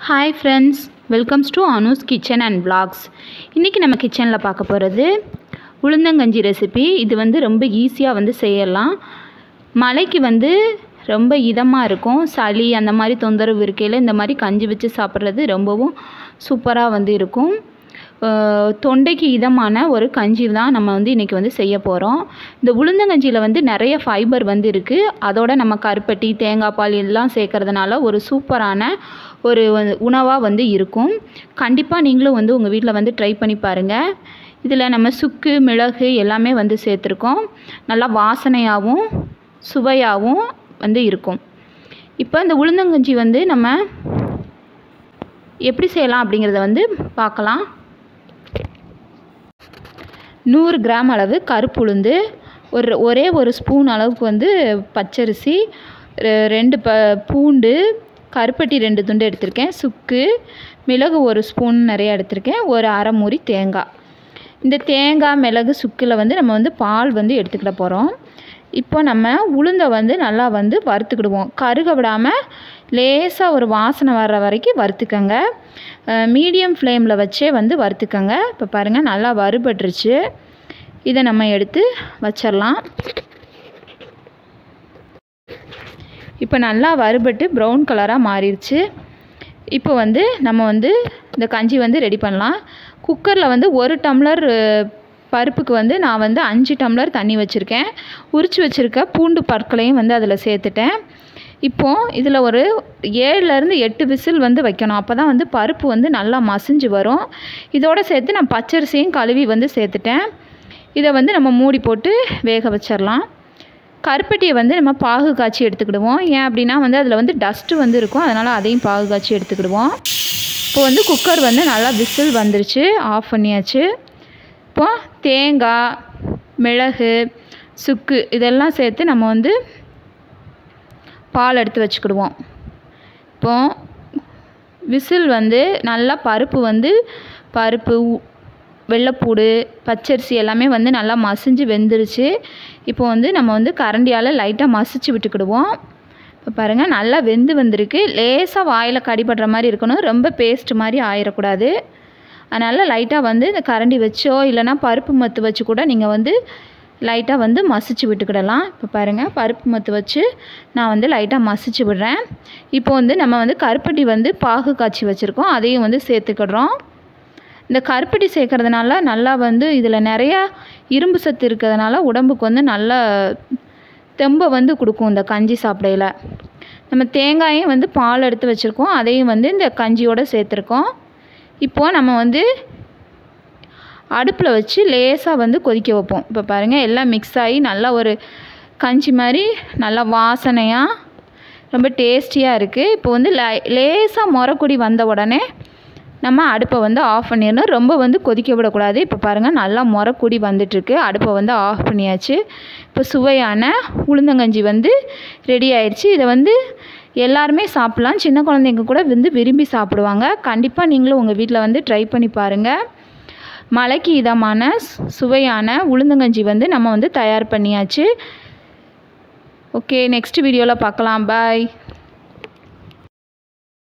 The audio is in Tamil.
hi friends welcomes to Anu's kitchen and vlogs இன்றைக்கி நம்ம கிச்சனில் பார்க்க போகிறது உளுந்தங்கஞ்சி ரெசிபி இது வந்து ரொம்ப ஈஸியாக வந்து செய்யலாம் மழைக்கு வந்து ரொம்ப இதமாக இருக்கும் சளி அந்த மாதிரி தொந்தரவு இருக்கையில் இந்த மாதிரி கஞ்சி வச்சு சாப்பிட்றது ரொம்பவும் சூப்பராக வந்து இருக்கும் அஹ் தொண்டைக்கு இதமான ஒரு கஞ்சி தான் நம்ம வந்து இன்றைக்கி வந்து செய்ய போகிறோம் இந்த உளுந்தங்கஞ்சியில் வந்து நிறைய ஃபைபர் வந்து இருக்குது அதோட நம்ம கருப்பட்டி தேங்காய் பால் எல்லாம் சேர்க்கறதுனால ஒரு சூப்பரான ஒரு உணவாக வந்து இருக்கும் கண்டிப்பாக நீங்களும் வந்து உங்கள் வீட்டில் வந்து ட்ரை பண்ணி பாருங்கள் இதில் நம்ம சுக்கு மிளகு எல்லாமே வந்து சேர்த்துருக்கோம் நல்லா வாசனையாகவும் சுவையாகவும் வந்து இருக்கும் இப்போ இந்த உளுந்தங்கஞ்சி வந்து நம்ம எப்படி செய்யலாம் அப்படிங்கிறத வந்து பார்க்கலாம் நூறு கிராம் அளவு கருப்பு உளுந்து ஒரு ஒரே ஒரு ஸ்பூன் அளவுக்கு வந்து பச்சரிசி ரெ- ரெண்டு ப பூண்டு கருப்பட்டி ரெண்டு துண்டு எடுத்திருக்கேன் சுக்கு மிளகு ஒரு ஸ்பூன் நிறைய எடுத்திருக்கேன் ஒரு அரை மூடி தேங்காய் இந்த தேங்காய் மிளகு சுக்கில் வந்து நம்ம வந்து பால் வந்து எடுத்துக்கிட போகிறோம் இப்போ நம்ம உளுந்தை வந்து நல்லா வந்து வறுத்துக்கிடுவோம் கருக விடாமல் லேசாக ஒரு வாசனை வர்ற வரைக்கும் வறுத்துக்கங்க மீடியம் ஃப்ளேமில் வச்சே வந்து வறுத்துக்கங்க இப்போ பாருங்கள் நல்லா வறுபட்டுருச்சு இதை நம்ம எடுத்து வச்சிடலாம் இப்போ நல்லா வறுபட்டு ப்ரௌன் கலராக மாறிடுச்சு இப்போ வந்து நம்ம வந்து இந்த கஞ்சி வந்து ரெடி பண்ணலாம் குக்கரில் வந்து ஒரு டம்ளர் அஹ், பருப்புக்கு வந்து நான் வந்து அஞ்சு டம்ளர் தண்ணி வச்சுருக்கேன் உரித்து வச்சுருக்க பூண்டு பற்களையும் வந்து அதில் சேர்த்துட்டேன் இப்போ இதில் ஒரு ஏழுலேருந்து எட்டு விசில் வந்து வைக்கணும் அப்போ தான் வந்து பருப்பு வந்து நல்லா மசிஞ்சு வரும் இதோட சேர்த்து நான் பச்சரிசியும் கழுவி வந்து சேர்த்துட்டேன் இதை வந்து நம்ம மூடி போட்டு வேக வச்சிடலாம் கருப்பட்டியை வந்து நம்ம பாகு காய்ச்சி எடுத்துக்கிடுவோம் ஏன் அப்படின்னா வந்து அதில் வந்து டஸ்ட்டு வந்து இருக்கும் அதனால் அதையும் பாகு காய்ச்சி எடுத்துக்கிடுவோம் இப்போ வந்து குக்கர் வந்து நல்லா விசில் வந்துருச்சு ஆஃப் பண்ணியாச்சு இப்போ தேங்காய் மிளகு சுக்கு இதெல்லாம் சேர்த்து நம்ம வந்து பால் எடுத்து வச்சுக்கிடுவோம் இப்போ விசில் வந்து நல்லா பருப்பு வந்து பருப்பு உ- வெள்ளைப்பூடு பச்சரிசி எல்லாமே வந்து நல்லா மசிஞ்சு வெந்துருச்சு இப்போ வந்து நம்ம வந்து கரண்டியால் லைட்டாக மசிச்சு விட்டுக்கிடுவோம் இப்போ பாருங்கள் நல்லா வெந்து வந்திருக்கு லேசாக வாயில் கடிபடுற மாதிரி இருக்கணும் ரொம்ப பேஸ்ட் மாதிரி ஆயிடக்கூடாது அதனால் லைட்டாக வந்து இந்த கரண்டி வச்சோ இல்லைன்னா பருப்பு மத்து வச்சு கூட நீங்கள் வந்து லைட்டாக வந்து மசிச்சு விட்டுக்கிடலாம் இப்போ பாருங்கள் பருப்பு மத்து வச்சு நான் வந்து லைட்டாக மசிச்சு விடுறேன் இப்போ வந்து நம்ம வந்து கருப்பட்டி வந்து பாகு காய்ச்சி வச்சுருக்கோம் அதையும் வந்து சேர்த்துக்கிடுறோம் இந்த கருப்பட்டி சேர்க்கறதுனால நல்லா வந்து இதில் நிறையா இரும்பு சத்து இருக்கிறதுனால உடம்புக்கு வந்து நல்ல தெம்பை வந்து கொடுக்கும் இந்த கஞ்சி சாப்பிடையில நம்ம தேங்காயும் வந்து பால் எடுத்து வச்சுருக்கோம் அதையும் வந்து இந்த கஞ்சியோடு சேர்த்துருக்கோம் இப்போது நம்ம வந்து அடுப்பில் வச்சு லேசாக வந்து கொதிக்க வைப்போம் இப்போ பாருங்கள் எல்லாம் மிக்ஸ் ஆகி நல்லா ஒரு கஞ்சி மாதிரி நல்லா வாசனையாக ரொம்ப டேஸ்டியாக இருக்குது இப்போ வந்து லை லேசாக முறக்குடி வந்த உடனே நம்ம அடுப்பை வந்து ஆஃப் பண்ணிடணும் ரொம்ப வந்து கொதிக்க விடக்கூடாது இப்போ பாருங்கள் நல்லா முறக்குடி வந்துட்டுருக்கு அடுப்பை வந்து ஆஃப் பண்ணியாச்சு இப்போ சுவையான உளுந்தங்கஞ்சி வந்து ரெடி ஆயிடுச்சு இதை வந்து எல்லாருமே சாப்பிட்லாம் சின்ன குழந்தைங்க கூட வந்து விரும்பி சாப்பிடுவாங்க கண்டிப்பாக நீங்களும் உங்கள் வீட்டில் வந்து ட்ரை பண்ணி பாருங்கள் மழைக்கு இதமான சு- சுவையான உளுந்தங்கஞ்சி வந்து நம்ம வந்து தயார் பண்ணியாச்சு ஓகே நெக்ஸ்ட் வீடியோவில் பார்க்கலாம் பாய்